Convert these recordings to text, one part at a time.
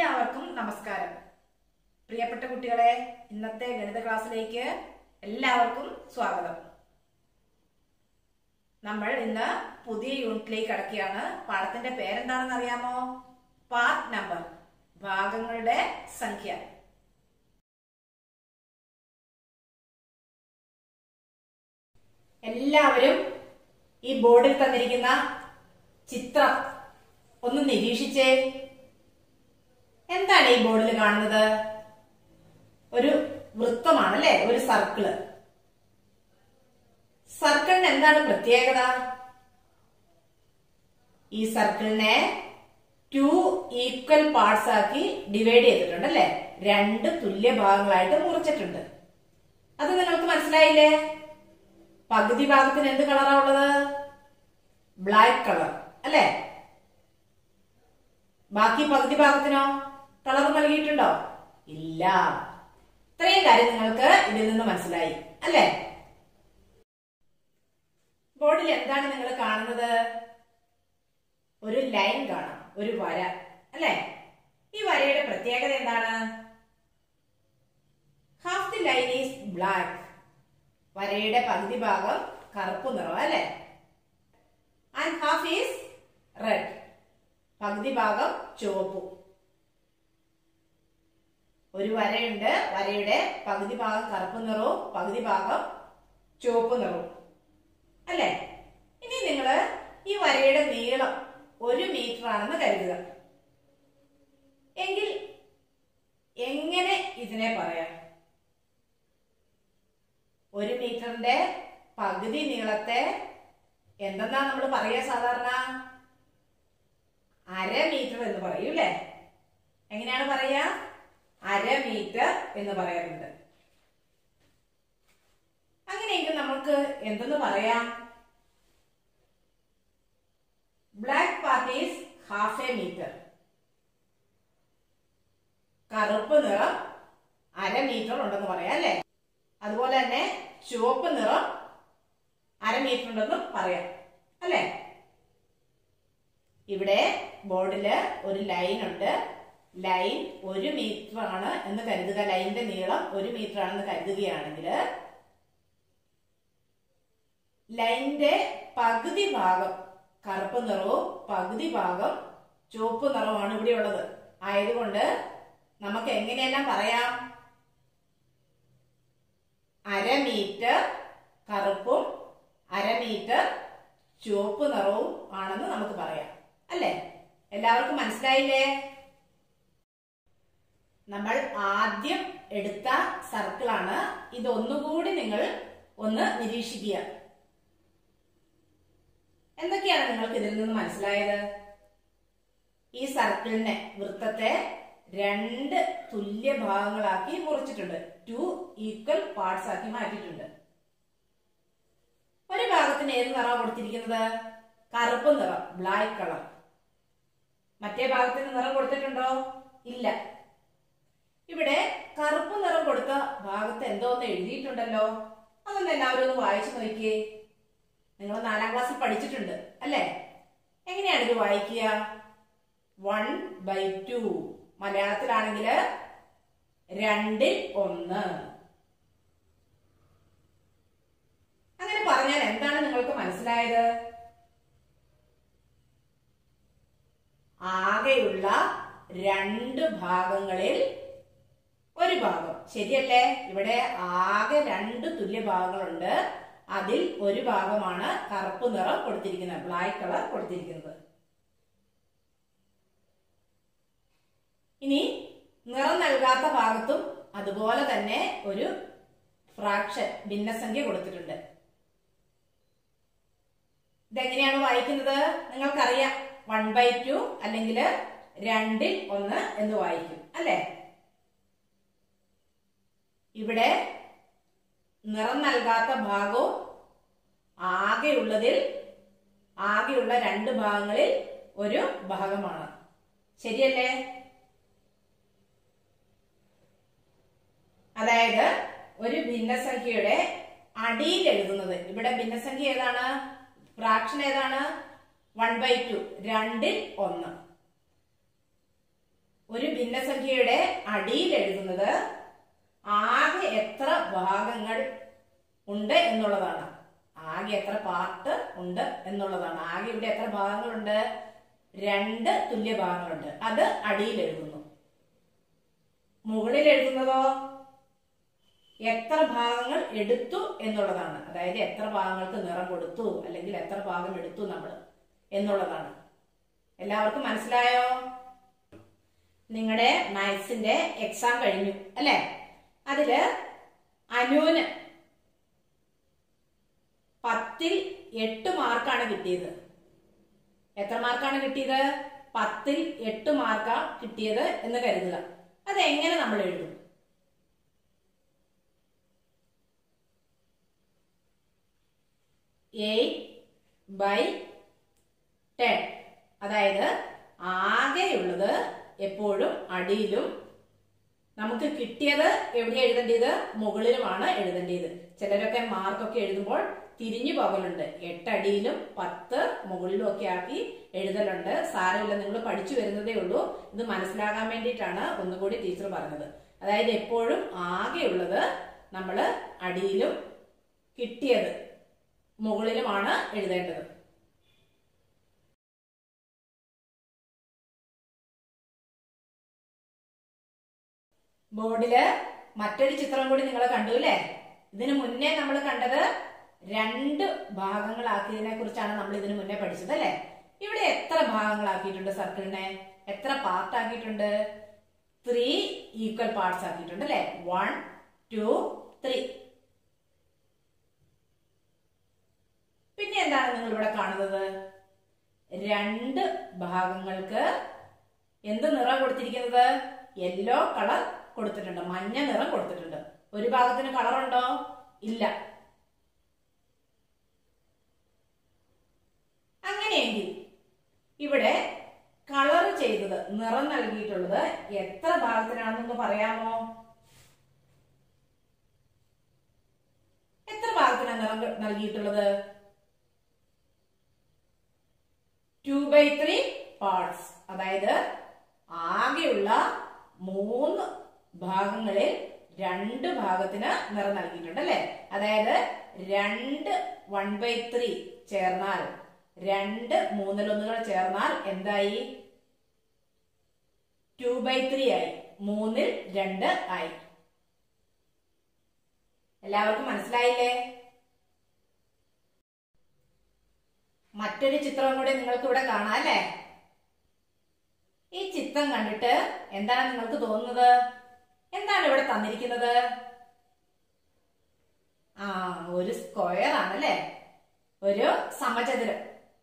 എല്ലാവർക്കും നമസ്കാരം പ്രിയപ്പെട്ട കുട്ടികളെ ഇന്നത്തെ ഗണിത ക്ലാസ്സിലേക്ക് എല്ലാവർക്കും സ്വാഗതം നമ്മൾ ഇന്ന് പുതിയ യൂണിറ്റിലേക്ക് കടക്കുകയാണ് പാഠത്തിന്റെ പേരെന്താണെന്ന് അറിയാമോ പാർട്ട് നമ്പർ ഭാഗങ്ങളുടെ സംഖ്യ എല്ലാവരും ഈ ബോർഡിൽ തന്നിരിക്കുന്ന ചിത്രം ഒന്ന് നിരീക്ഷിച്ചേ എന്താണ് ഈ ബോർഡിൽ കാണുന്നത് ഒരു വൃത്തമാണ് അല്ലെ ഒരു സർക്കിള് സർക്കിളിന് എന്താണ് പ്രത്യേകത ഈ സർക്കിളിനെ ടു ഈക്വൽ പാർട്സ് ആക്കി ഡിവൈഡ് ചെയ്തിട്ടുണ്ട് അല്ലെ രണ്ട് തുല്യ ഭാഗങ്ങളായിട്ട് മുറിച്ചിട്ടുണ്ട് അത് നിങ്ങൾക്ക് മനസ്സിലായില്ലേ പകുതി ഭാഗത്തിന് എന്ത് കളറാ ഉള്ളത് ബ്ലാക്ക് കളർ അല്ലേ ബാക്കി പകുതി ഭാഗത്തിനോ കളർ നൽകിയിട്ടുണ്ടോ ഇല്ല ഇത്രയും കാര്യം നിങ്ങൾക്ക് ഇതിൽ നിന്ന് മനസ്സിലായി അല്ലേ ബോർഡിൽ എന്താണ് നിങ്ങൾ കാണുന്നത് ഒരു ലൈൻ കാണാം ഒരു വര അല്ലേ ഈ വരയുടെ പ്രത്യേകത എന്താണ് half the line is black വരയുടെ പകുതി ഭാഗം കറുപ്പ് നിറം അല്ലേ ആൻഡ് ഹാഫ് ഈസ് റെഡ് പകുതി ഭാഗം ചുവപ്പും ഒരു വരയുണ്ട് വരയുടെ പകുതി ഭാഗം കറുപ്പ് നിറവും പകുതി ഭാഗം ചുവപ്പ് നിറവും അല്ലേ ഇനി നിങ്ങള് ഈ വരയുടെ നീളം ഒരു മീറ്റർ ആണെന്ന് കരുതുക എങ്കിൽ എങ്ങനെ ഇതിനെ പറയാം ഒരു മീറ്ററിന്റെ പകുതി നീളത്തെ എന്തെന്നാ നമ്മൾ പറയാ സാധാരണ അര മീറ്റർ എന്ന് പറയും അല്ലേ എങ്ങനെയാണ് പറയാ അര മീറ്റർ എന്ന് പറയാറുണ്ട് അങ്ങനെയെങ്കിൽ നമുക്ക് എന്തെന്ന് പറയാം black part is half a metre കറുപ്പ് നിറം അര മീറ്റർ ഉണ്ടെന്ന് പറയാം അല്ലേ അതുപോലെ തന്നെ ചുവപ്പ് നിറം അര മീറ്റർ ഉണ്ടെന്ന് പറയാം അല്ലേ ഇവിടെ ബോർഡില് ഒരു ലൈൻ ഉണ്ട് ലൈൻ ഒരു മീറ്റർ ആണ് എന്ന് കരുതുക ലൈനിന്റെ നീളം ഒരു മീറ്റർ ആണെന്ന് കരുതുകയാണെങ്കിൽ ലൈനിന്റെ പകുതി ഭാഗം കറുപ്പ് നിറവും പകുതി ഭാഗം ചുവപ്പ് നിറവുമാണ് ഇവിടെ ഉള്ളത് ആയതുകൊണ്ട് നമുക്ക് എങ്ങനെയെല്ലാം പറയാം അര മീറ്റർ കറുപ്പും അര മീറ്റർ ചുവപ്പ് നിറവും ആണെന്ന് നമുക്ക് പറയാം അല്ലേ എല്ലാവർക്കും മനസ്സിലായില്ലേ നമ്മൾ ആദ്യം എടുത്ത സർക്കിളാണ് ഇതൊന്നുകൂടി നിങ്ങൾ ഒന്ന് നിരീക്ഷിക്കുക എന്തൊക്കെയാണ് നിങ്ങൾക്ക് ഇതിൽ നിന്ന് മനസ്സിലായത് ഈ സർക്കിളിനെ വൃത്തത്തെ രണ്ട് തുല്യ ഭാഗങ്ങളാക്കി മുറിച്ചിട്ടുണ്ട് ടു ഈക്വൽ പാർട്സ് ആക്കി മാറ്റിയിട്ടുണ്ട് ഒരു ഭാഗത്തിന് ഏത് നിറം കൊടുത്തിരിക്കുന്നത് കറുപ്പ് നിറം ബ്ലാക്ക് കളർ മറ്റേ ഭാഗത്തിന് നിറം കൊടുത്തിട്ടുണ്ടോ ഇല്ല ഇവിടെ കറുപ്പ് നിറം കൊടുത്ത ഭാഗത്ത് എന്തോ ഒന്ന് എഴുതിയിട്ടുണ്ടല്ലോ അതൊന്ന് എല്ലാവരും ഒന്ന് വായിച്ചു നോക്കിയേ നിങ്ങൾ നാലാം ക്ലാസ്സിൽ പഠിച്ചിട്ടുണ്ട് അല്ലേ എങ്ങനെയാണ് ഇത് വായിക്കുക വൺ ബൈ ടു മലയാളത്തിലാണെങ്കിൽ രണ്ടിൽ ഒന്ന് അങ്ങനെ പറഞ്ഞാൽ എന്താണ് നിങ്ങൾക്ക് മനസ്സിലായത് ആകെയുള്ള രണ്ട് ഭാഗങ്ങളിൽ ഒരു ഭാഗം ശരിയല്ലേ ഇവിടെ ആകെ രണ്ട് തുല്യ ഭാഗങ്ങളുണ്ട് അതിൽ ഒരു ഭാഗമാണ് കറുപ്പ് നിറം കൊടുത്തിരിക്കുന്നത് ബ്ലാക്ക് കളർ കൊടുത്തിരിക്കുന്നത് ഇനി നിറം നൽകാത്ത ഭാഗത്തും അതുപോലെ തന്നെ ഒരു ഫ്രാക്ഷൻ ഭിന്നസംഖ്യ കൊടുത്തിട്ടുണ്ട് ഇതെങ്ങനെയാണ് വായിക്കുന്നത് നിങ്ങൾക്കറിയാം വൺ ബൈ ടു അല്ലെങ്കിൽ രണ്ടിൽ ഒന്ന് എന്ന് വായിക്കും അല്ലേ ഇവിടെ നിറം നൽകാത്ത ഭാഗവും ആകെയുള്ളതിൽ ആകെയുള്ള രണ്ട് ഭാഗങ്ങളിൽ ഒരു ഭാഗമാണ് ശരിയല്ലേ അതായത് ഒരു ഭിന്നസംഖ്യയുടെ അടിയിൽ എഴുതുന്നത് ഇവിടെ ഭിന്നസംഖ്യ ഏതാണ് ഫ്രാക്ഷൻ ഏതാണ് വൺ ബൈ ടു രണ്ടിൽ ഒന്ന് ഒരു ഭിന്നസംഖ്യയുടെ അടിയിൽ എഴുതുന്നത് ആകെ എത്ര ഭാഗങ്ങൾ ഉണ്ട് എന്നുള്ളതാണ് ആകെ എത്ര പാർട്ട് ഉണ്ട് എന്നുള്ളതാണ് ആകെ ഇവിടെ എത്ര ഭാഗങ്ങളുണ്ട് രണ്ട് തുല്യ ഭാഗങ്ങളുണ്ട് അത് അടിയിൽ എഴുതുന്നു മുകളിൽ എഴുതുന്നതോ എത്ര ഭാഗങ്ങൾ എടുത്തു എന്നുള്ളതാണ് അതായത് എത്ര ഭാഗങ്ങൾക്ക് നിറം കൊടുത്തു അല്ലെങ്കിൽ എത്ര ഭാഗം എടുത്തു നമ്മൾ എന്നുള്ളതാണ് എല്ലാവർക്കും മനസ്സിലായോ നിങ്ങളുടെ മാത്സിന്റെ എക്സാം കഴിഞ്ഞു അല്ലെ അതില് അനുവിന് പത്തിൽ എട്ട് മാർക്കാണ് കിട്ടിയത് എത്ര മാർക്കാണ് കിട്ടിയത് പത്തിൽ എട്ട് മാർക്കാ കിട്ടിയത് എന്ന് കരുതുക അത് എങ്ങനെ നമ്മൾ എഴുതും എയ്റ്റ് ബൈ ടെൻ അതായത് ആകെയുള്ളത് എപ്പോഴും അടിയിലും നമുക്ക് കിട്ടിയത് എവിടെ എഴുതേണ്ടത് മുകളിലുമാണ് എഴുതേണ്ടത് ചിലരൊക്കെ മാർക്കൊക്കെ എഴുതുമ്പോൾ തിരിഞ്ഞു പോകലുണ്ട് എട്ടടിയിലും പത്ത് മുകളിലും ഒക്കെ ആക്കി എഴുതലുണ്ട് സാരമില്ല നിങ്ങൾ പഠിച്ചു വരുന്നതേ ഉള്ളൂ ഇത് മനസ്സിലാകാൻ വേണ്ടിയിട്ടാണ് ഒന്നുകൂടി ടീച്ചർ പറഞ്ഞത് അതായത് എപ്പോഴും ആകെയുള്ളത് നമ്മൾ അടിയിലും കിട്ടിയത് മുകളിലുമാണ് എഴുതേണ്ടത് ബോർഡില് മറ്റൊരു ചിത്രം കൂടി നിങ്ങൾ കണ്ടു അല്ലേ ഇതിനു മുന്നേ നമ്മൾ കണ്ടത് രണ്ട് ഭാഗങ്ങളാക്കിയതിനെ കുറിച്ചാണ് നമ്മൾ ഇതിനു മുന്നേ പഠിച്ചത് അല്ലെ ഇവിടെ എത്ര ഭാഗങ്ങളാക്കിയിട്ടുണ്ട് സർക്കിളിനെ എത്ര പാർട്ട് ആക്കിയിട്ടുണ്ട് ത്രീ ഈക്വൽ പാർട്സ് ആക്കിയിട്ടുണ്ട് അല്ലെ വൺ ടു ത്രീ പിന്നെ എന്താണ് നിങ്ങൾ ഇവിടെ കാണുന്നത് രണ്ട് ഭാഗങ്ങൾക്ക് എന്ത് നിറം കൊടുത്തിരിക്കുന്നത് യെല്ലോ കളർ കൊടുത്തിട്ടുണ്ട് മഞ്ഞ നിറം കൊടുത്തിട്ടുണ്ട് ഒരു ഭാഗത്തിന് കളർ ഉണ്ടോ ഇല്ല അങ്ങനെയെങ്കിൽ ഇവിടെ കളർ ചെയ്തത് നിറം നൽകിയിട്ടുള്ളത് എത്ര ഭാഗത്തിനാണെന്നൊന്ന് പറയാമോ എത്ര ഭാഗത്തിനാണ് നിറം നൽകിയിട്ടുള്ളത് ടു ബൈ ത്രീ പാർട്സ് അതായത് ആകെയുള്ള മൂന്ന് ഭാഗങ്ങളിൽ രണ്ട് ഭാഗത്തിന് നിറം നൽകിയിട്ടുണ്ട് അല്ലെ അതായത് രണ്ട് വൺ ബൈ ത്രീ ചേർന്നാൽ രണ്ട് മൂന്നിലൊന്നുകൾ ചേർന്നാൽ എന്തായി ടു ബൈ ത്രീ ആയി മൂന്നിൽ രണ്ട് ആയി എല്ലാവർക്കും മനസ്സിലായില്ലേ മറ്റൊരു ചിത്രം കൂടി നിങ്ങൾക്ക് ഇവിടെ കാണാം അല്ലേ ഈ ചിത്രം കണ്ടിട്ട് എന്താണ് നിങ്ങൾക്ക് തോന്നുന്നത് എന്താണ് ഇവിടെ തന്നിരിക്കുന്നത് ആ ഒരു സ്ക്വയർ ആണല്ലേ ഒരു സമചതുരം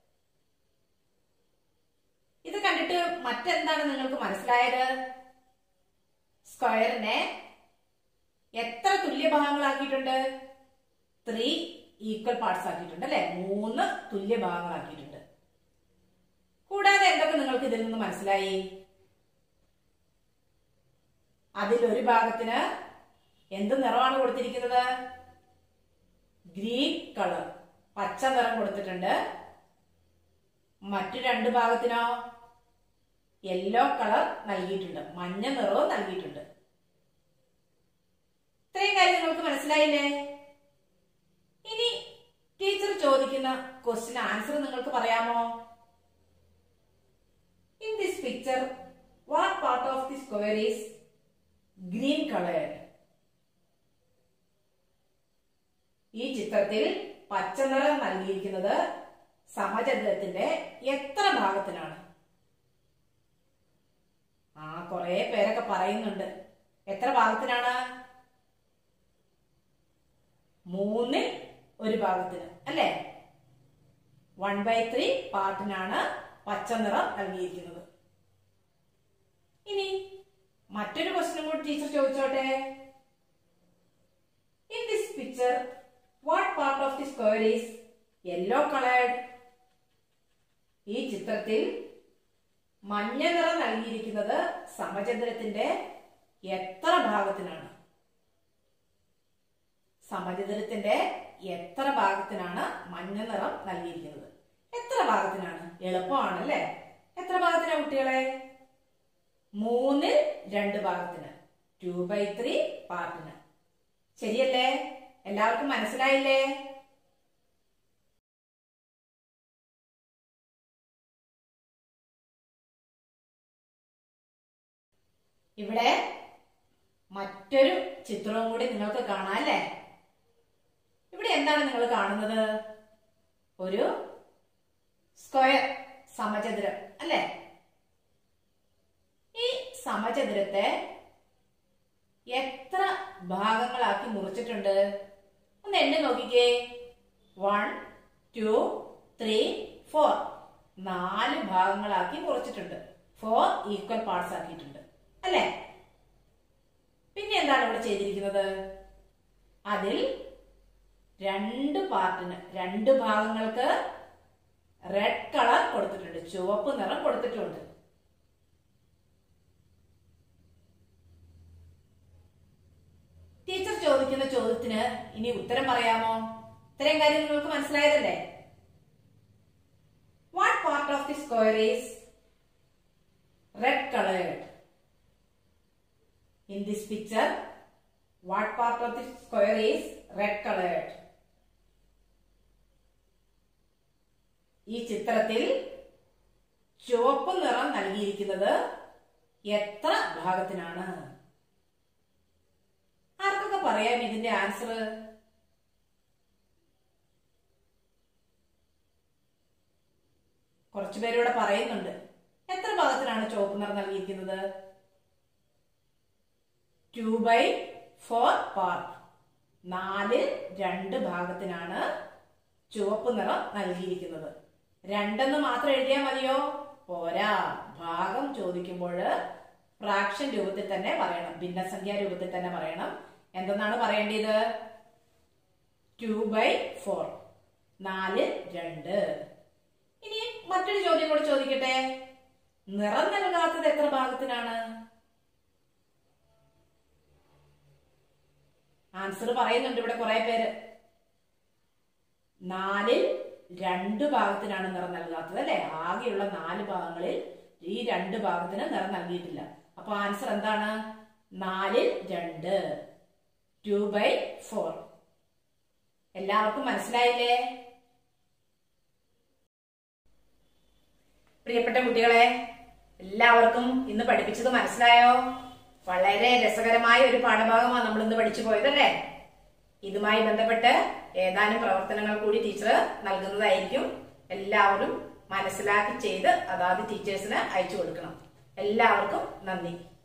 ഇത് കണ്ടിട്ട് മറ്റെന്താണ് നിങ്ങൾക്ക് മനസ്സിലായത് സ്ക്വയറിനെ എത്ര തുല്യ ഭാഗങ്ങളാക്കിയിട്ടുണ്ട് ത്രീ ഈക്വൽ പാർട്സ് ആക്കിയിട്ടുണ്ട് അല്ലെ മൂന്ന് തുല്യ ഭാഗങ്ങളാക്കിയിട്ടുണ്ട് കൂടാതെ എന്തൊക്കെ നിങ്ങൾക്ക് ഇതിൽ നിന്ന് മനസ്സിലായി അതിൽ ഒരു ഭാഗത്തിന് എന്ത് നിറമാണ് കൊടുത്തിരിക്കുന്നത് ഗ്രീൻ കളർ പച്ച നിറം കൊടുത്തിട്ടുണ്ട് മറ്റു രണ്ട് ഭാഗത്തിനോ യെല്ലോ കളർ നൽകിയിട്ടുണ്ട് മഞ്ഞ നിറവും നൽകിയിട്ടുണ്ട് ഇത്രയും കാര്യം നിങ്ങൾക്ക് മനസ്സിലായില്ലേ ഇനി ടീച്ചർ ചോദിക്കുന്ന ക്വസ്റ്റിന് ആൻസർ നിങ്ങൾക്ക് പറയാമോ in this picture what part of the square is green coloured ഈ ചിത്രത്തിൽ പച്ചനിറം നൽകിയിരിക്കുന്നത് സമചതുരത്തിന്റെ എത്ര ഭാഗത്തിനാണ് ആ കുറെ പേരൊക്കെ പറയുന്നുണ്ട് എത്ര ഭാഗത്തിനാണ് മൂന്നിൽ ഒരു ഭാഗത്തിന് അല്ലേ വൺ ബൈ ത്രീ പാർട്ടിനാണ് പച്ചനിറം നൽകിയിരിക്കുന്നത് ഇനി മറ്റൊരു ക്വസ്റ്റ്യൻ കൂടി ടീച്ചർ ചോദിച്ചോട്ടെ in this picture what part of the square is yellow coloured ഈ ചിത്രത്തിൽ മഞ്ഞ നിറം നൽകിയിരിക്കുന്നത് സമചതുരത്തിന്റെ എത്ര ഭാഗത്തിനാണ് സമചതുരത്തിന്റെ എത്ര ഭാഗത്തിനാണ് മഞ്ഞ നിറം നൽകിയിരിക്കുന്നത് എത്ര ഭാഗത്തിനാണ് എളുപ്പമാണ് അല്ലേ എത്ര ഭാഗത്തിനാ കുട്ടികളെ മൂന്നിൽ രണ്ട് ഭാഗത്തിന് ടു ബൈ ത്രീ പാർട്ടിന് ശരിയല്ലേ എല്ലാവർക്കും മനസ്സിലായില്ലേ ഇവിടെ മറ്റൊരു ചിത്രവും കൂടി നിങ്ങൾക്ക് കാണാം അല്ലേ ഇവിടെ എന്താണ് നിങ്ങൾ കാണുന്നത് ഒരു സ്ക്വയർ സമചതുരം അല്ലേ ഈ സമചതുരത്തെ എത്ര ഭാഗങ്ങളാക്കി മുറിച്ചിട്ടുണ്ട് ഒന്ന് എണ്ണി നോക്കിക്കേ വൺ ടു ത്രീ ഫോർ നാല് ഭാഗങ്ങളാക്കി മുറിച്ചിട്ടുണ്ട് ഫോർ ഈക്വൽ പാർട്സ് ആക്കിയിട്ടുണ്ട് അല്ലേ പിന്നെ എന്താണ് ഇവിടെ ചെയ്തിരിക്കുന്നത് അതിൽ രണ്ട് പാർട്ടിന് രണ്ട് ഭാഗങ്ങൾക്ക് റെഡ് കളർ കൊടുത്തിട്ടുണ്ട് ചുവപ്പ് നിറം കൊടുത്തിട്ടുണ്ട് ടീച്ചർ ചോദിക്കുന്ന ചോദ്യത്തിന് ഇനി ഉത്തരം പറയാമോ ഇത്രയും കാര്യം നിങ്ങൾക്ക് മനസ്സിലായതല്ലേ what part of the square is red coloured in this picture what part of the square is red colored ഈ ചിത്രത്തിൽ ചുവപ്പ് നിറം നൽകിയിരിക്കുന്നത് എത്ര ഭാഗത്തിനാണ് ആർക്കൊക്കെ പറയാം ഇതിന്റെ ആൻസർ കുറച്ചു പേരിവിടെ പറയുന്നുണ്ട് എത്ര ഭാഗത്തിനാണ് ചുവപ്പ് നിറം നൽകിയിരിക്കുന്നത് ടു ബൈ ഫോർ പാർട്ട് നാല് രണ്ട് ഭാഗത്തിനാണ് ചുവപ്പ് നിറം നൽകിയിരിക്കുന്നത് രണ്ടെന്ന് മാത്രം എഴുതിയാൽ മതിയോ പോരാ ഭാഗം ചോദിക്കുമ്പോൾ ഫ്രാക്ഷൻ രൂപത്തിൽ തന്നെ പറയണം ഭിന്നസംഖ്യാ രൂപത്തിൽ തന്നെ പറയണം എന്തെന്നാണ് പറയേണ്ടത് ടു ബൈ ഫോർ നാല് രണ്ട് ഇനി മറ്റൊരു ചോദ്യം കൂടി ചോദിക്കട്ടെ നിറം നൽകാത്തത് എത്ര ഭാഗത്തിനാണ് ആൻസർ പറയുന്നുണ്ട് ഇവിടെ കുറെ പേര് നാലിൽ രണ്ട് ഭാഗത്തിനാണ് നിറം നൽകാത്തത് അല്ലെ ആകെയുള്ള നാല് ഭാഗങ്ങളിൽ ഈ രണ്ട് ഭാഗത്തിന് നിറം നൽകിയിട്ടില്ല അപ്പൊ ആൻസർ എന്താണ് നാലിൽ രണ്ട് ടു ബൈ ഫോർ എല്ലാവർക്കും മനസ്സിലായില്ലേ പ്രിയപ്പെട്ട കുട്ടികളെ എല്ലാവർക്കും ഇന്ന് പഠിപ്പിച്ചത് മനസ്സിലായോ വളരെ രസകരമായ ഒരു പാഠഭാഗമാണ് നമ്മൾ ഇന്ന് പഠിച്ചു പോയതല്ലേ ഇതുമായി ബന്ധപ്പെട്ട് ഏതാനും പ്രവർത്തനങ്ങൾ കൂടി ടീച്ചർ നൽകുന്നതായിരിക്കും എല്ലാവരും മനസ്സിലാക്കി ചെയ്ത് അതാത് ടീച്ചേഴ്സിന് അയച്ചു കൊടുക്കണം എല്ലാവർക്കും നന്ദി